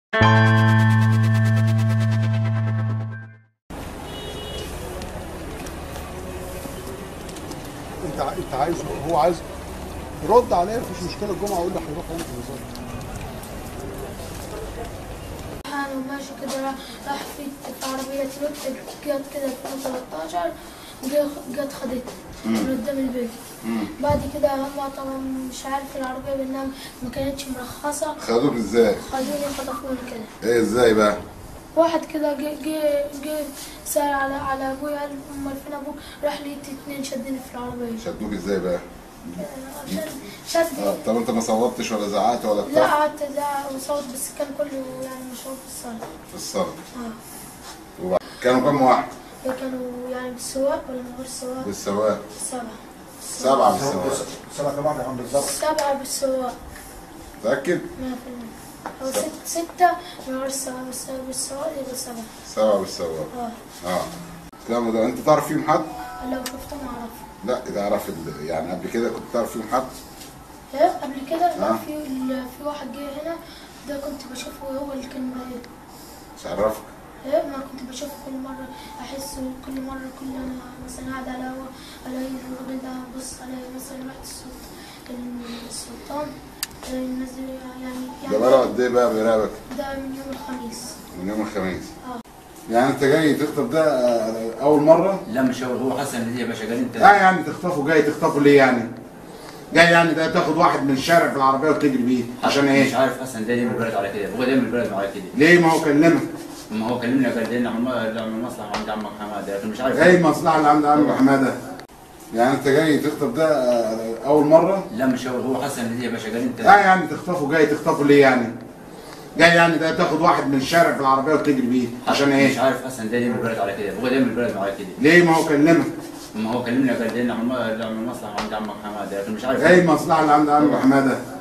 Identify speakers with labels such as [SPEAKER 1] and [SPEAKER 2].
[SPEAKER 1] انت ع- انت عايز هو عايز رد عليا مفيش مشكله الجمعه اقول له هيروح امتى بالظبط
[SPEAKER 2] انا وماشي كده راح راح في في عربية تويوتا جت كده 2013 جه- جت خدتني من قدام البيت بعد كده هم طبعا مش عارف العربية بانها ما كانتش مرخصة
[SPEAKER 3] خدوك ازاي؟
[SPEAKER 2] خدوني خطفوني كده
[SPEAKER 3] ايه ازاي بقى؟
[SPEAKER 2] واحد كده جه جه جه سأل على على ابويا قال امال فين ابوك راح لقيت اتنين شدني في العربية
[SPEAKER 3] شدوك ازاي بقى؟
[SPEAKER 2] عشان شد
[SPEAKER 3] اه طب انت ما صوتش ولا زعقت ولا
[SPEAKER 2] لا
[SPEAKER 3] بتاع
[SPEAKER 2] قعدت ازعق وصوت بس كان كله يعني مشغول في الصلاة
[SPEAKER 3] في الصرف
[SPEAKER 2] اه
[SPEAKER 3] وبعد كانوا كام واحد؟
[SPEAKER 2] كانوا يعني بالسواق ولا من غير سواق؟
[SPEAKER 3] بالسواق
[SPEAKER 2] سبعة
[SPEAKER 3] سبعة بالسواق
[SPEAKER 1] سنه كمان يا عم بالظبط
[SPEAKER 2] سبعة بالسواق
[SPEAKER 3] متأكد؟
[SPEAKER 2] 100% أو ست ستة من غير سواق بس بالسواق يبقى سبعة
[SPEAKER 3] سبعة بالسواق
[SPEAKER 2] اه
[SPEAKER 3] اه كلام ده انت تعرف فيهم حد؟
[SPEAKER 2] لو شفتهم أعرفه
[SPEAKER 3] لا اذا عرف ال- يعني قبل كده كنت تعرف فيهم حد؟
[SPEAKER 2] لا قبل كده لا
[SPEAKER 3] آه.
[SPEAKER 2] في ال- في واحد جه هنا ده كنت بشوفه هو اللي كان مريض
[SPEAKER 3] مش عرفك؟
[SPEAKER 2] لا ما كنت بشوفه كل مرة أحسه كل مرة كل أنا مثلا قاعد على القهوة ألاقي الراجل ده بص ألاقي مثلا ريحة السلط- السلطان ألاقي الناس دي يعني
[SPEAKER 3] ده
[SPEAKER 2] يعني
[SPEAKER 3] بقى قد ايه بقى بيراقبك؟
[SPEAKER 2] ده من يوم الخميس
[SPEAKER 3] من يوم الخميس
[SPEAKER 2] اه
[SPEAKER 3] يعني انت جاي تخطب ده آه، اول مرة؟
[SPEAKER 4] لا مش هو هو حسن اللي يا باشا قال انت
[SPEAKER 5] لا يعني تخطفه جاي تخطفه ليه يعني؟ جاي يعني ده تاخد واحد من الشارع في العربيه وتجري بيه عشان
[SPEAKER 4] مش
[SPEAKER 5] ايه؟
[SPEAKER 4] عارف حسن ده دايما البلد على كده هو دايما البلد على كده
[SPEAKER 5] ليه ما هو كلمك؟
[SPEAKER 4] ما هو كلمنا قال لي نعمل نعمل مصلحه عند عمك حماده لكن مش عارف
[SPEAKER 5] ايه المصلحه اللي عند عم حماده؟
[SPEAKER 3] يعني انت جاي تخطب ده آه، اول مرة؟
[SPEAKER 4] لا مش هو هو حسن اللي يا باشا قال انت
[SPEAKER 5] لا يعني تخطفه جاي تخطفه ليه يعني؟ جاي يعني ده تاخد واحد من الشارع في العربيه وتجري بيه عشان
[SPEAKER 4] مش
[SPEAKER 5] ايه؟
[SPEAKER 4] عارف حسن ده دايما البلد على كده هو دايما البلد على كده
[SPEAKER 5] ليه ما هو كلمك؟
[SPEAKER 4] ما هو كلمنا قال لي نعمل نعمل مصلحه عند عمك حماده لكن مش عارف
[SPEAKER 5] ايه المصلحه اللي عند عم حماده؟